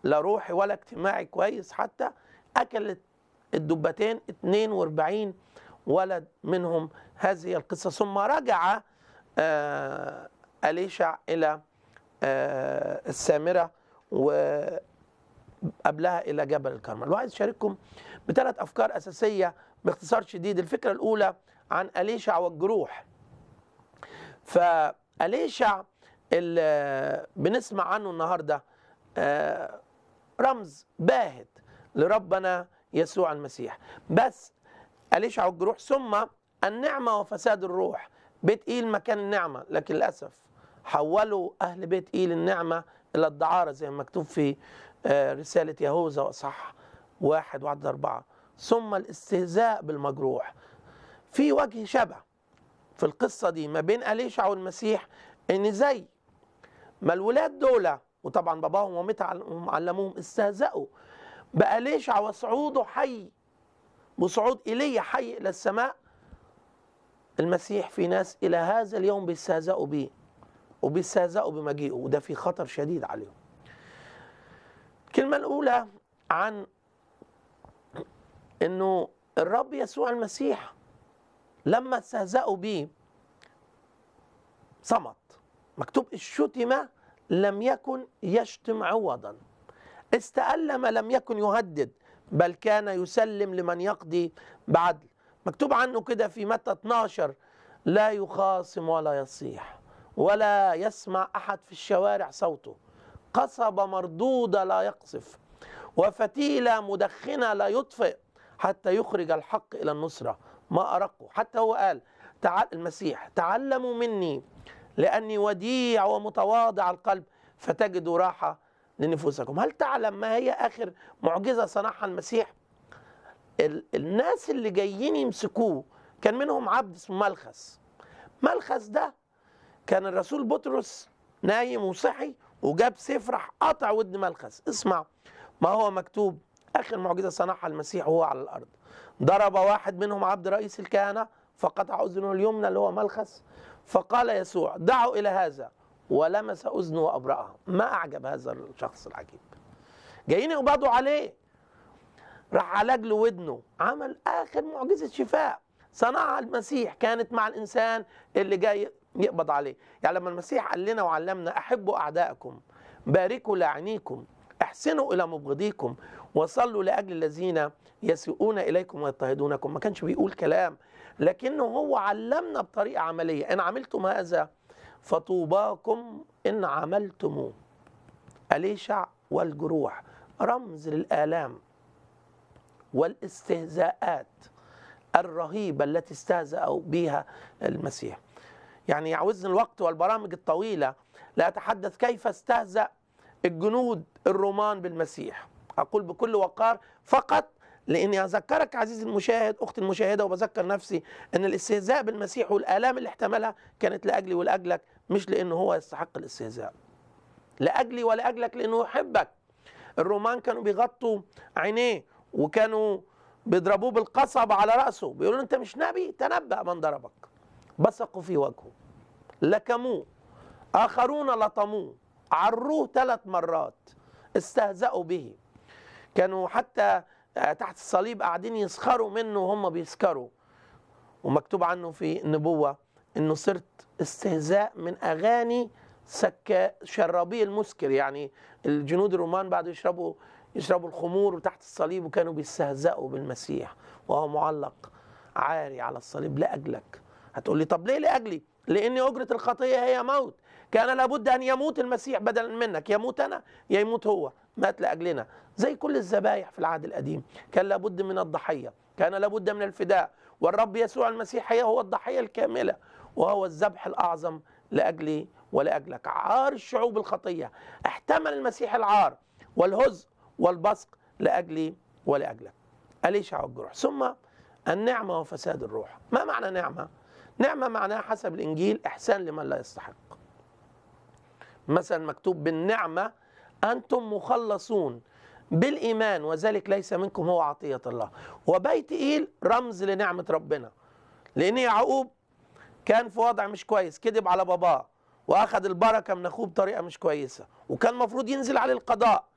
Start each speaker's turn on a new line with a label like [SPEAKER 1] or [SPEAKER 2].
[SPEAKER 1] لا روحي ولا اجتماعي كويس حتى اكلت الدبتين 42 ولد منهم هذه القصه ثم رجع آه اليشع الى آه السامره وقبلها الى جبل الكرمل وعايز اشارككم بثلاث افكار اساسيه باختصار شديد الفكره الاولى عن اليشع والجروح فاليشع اللي بنسمع عنه النهارده آه رمز باهت لربنا يسوع المسيح بس أليشع والجروح ثم النعمة وفساد الروح بيت إيل مكان النعمة لكن للأسف حولوا أهل بيت إيل النعمة إلى الدعارة زي ما مكتوب في رسالة يهوذا وصح واحد وعدد أربعة ثم الاستهزاء بالمجروح في وجه شبه في القصة دي ما بين أليشع والمسيح إن زي ما الولاد دول وطبعا باباهم ومامتهم علموهم استهزأوا بأليشع وصعوده حي وصعود ايليا حي الى السماء المسيح في ناس الى هذا اليوم بيستهزئوا بيه وبيستهزئوا بمجيئه وده في خطر شديد عليهم. الكلمه الاولى عن انه الرب يسوع المسيح لما استهزأوا بيه صمت مكتوب الشتم لم يكن يشتم عوضا استألم لم يكن يهدد بل كان يسلم لمن يقضي بعدل مكتوب عنه كده في متى 12 لا يخاصم ولا يصيح ولا يسمع أحد في الشوارع صوته قصبة مردودة لا يقصف وفتيلة مدخنة لا يطفئ حتى يخرج الحق إلى النصرة ما أرقه حتى هو قال تعال المسيح تعلموا مني لأني وديع ومتواضع القلب فتجدوا راحة لنفوسكم هل تعلم ما هي آخر معجزة صنعها المسيح ال الناس اللي جايين يمسكوه كان منهم عبد اسمه ملخس ملخس ده كان الرسول بطرس نايم وصحي وجاب سيف راح قطع ودن ملخس اسمع ما هو مكتوب اخر معجزه صنعها المسيح وهو على الارض ضرب واحد منهم عبد رئيس الكهنه فقطع اذنه اليمنى اللي هو ملخس فقال يسوع دعوا الى هذا ولمس اذنه وابرأها ما اعجب هذا الشخص العجيب جايين يقبضوا عليه راح عالج له ودنه عمل اخر معجزه شفاء صنعها المسيح كانت مع الانسان اللي جاي يقبض عليه يعني لما المسيح قال لنا وعلمنا احبوا اعدائكم باركوا لاعنيكم احسنوا الى مبغضيكم وصلوا لاجل الذين يسيئون اليكم ويضطهدونكم ما كانش بيقول كلام لكنه هو علمنا بطريقه عمليه ان عملتم هذا فطوباكم ان عملتموه اليشع والجروح رمز للالام والاستهزاءات الرهيبه التي استهزأوا بها المسيح يعني يعوزني الوقت والبرامج الطويله لاتحدث كيف استهزأ الجنود الرومان بالمسيح اقول بكل وقار فقط لاني اذكرك عزيزي المشاهد اختي المشاهده وبذكر نفسي ان الاستهزاء بالمسيح والالام اللي احتملها كانت لاجلي ولاجلك مش لانه هو يستحق الاستهزاء لاجلي ولاجلك لانه يحبك الرومان كانوا بيغطوا عينيه وكانوا بيضربوه بالقصب على راسه بيقولوا انت مش نبي تنبأ من ضربك بصقوا في وجهه لكموه اخرون لطموه عروه ثلاث مرات استهزأوا به كانوا حتى تحت الصليب قاعدين يسخروا منه وهم بيسكروا ومكتوب عنه في النبوة انه صرت استهزاء من اغاني سكا شرابي المسكر يعني الجنود الرومان بعد يشربوا يشربوا الخمور تحت الصليب وكانوا بيستهزئوا بالمسيح وهو معلق عاري على الصليب لاجلك هتقول لي طب ليه لاجلي لان اجره الخطيه هي موت كان لابد ان يموت المسيح بدلا منك يموت انا يا يموت هو مات لاجلنا زي كل الذبايح في العهد القديم كان لابد من الضحيه كان لابد من الفداء والرب يسوع المسيح هو الضحيه الكامله وهو الذبح الاعظم لاجلي ولاجلك عار الشعوب الخطيه احتمل المسيح العار والهزء والبصق لاجلي ولاجلك اليشع والجروح ثم النعمه وفساد الروح ما معنى نعمه نعمه معناها حسب الانجيل احسان لمن لا يستحق مثلا مكتوب بالنعمه انتم مخلصون بالايمان وذلك ليس منكم هو عطيه الله وبيت ايل رمز لنعمه ربنا لان يعقوب كان في وضع مش كويس كذب على باباه واخذ البركه من اخوه بطريقه مش كويسه وكان المفروض ينزل عليه القضاء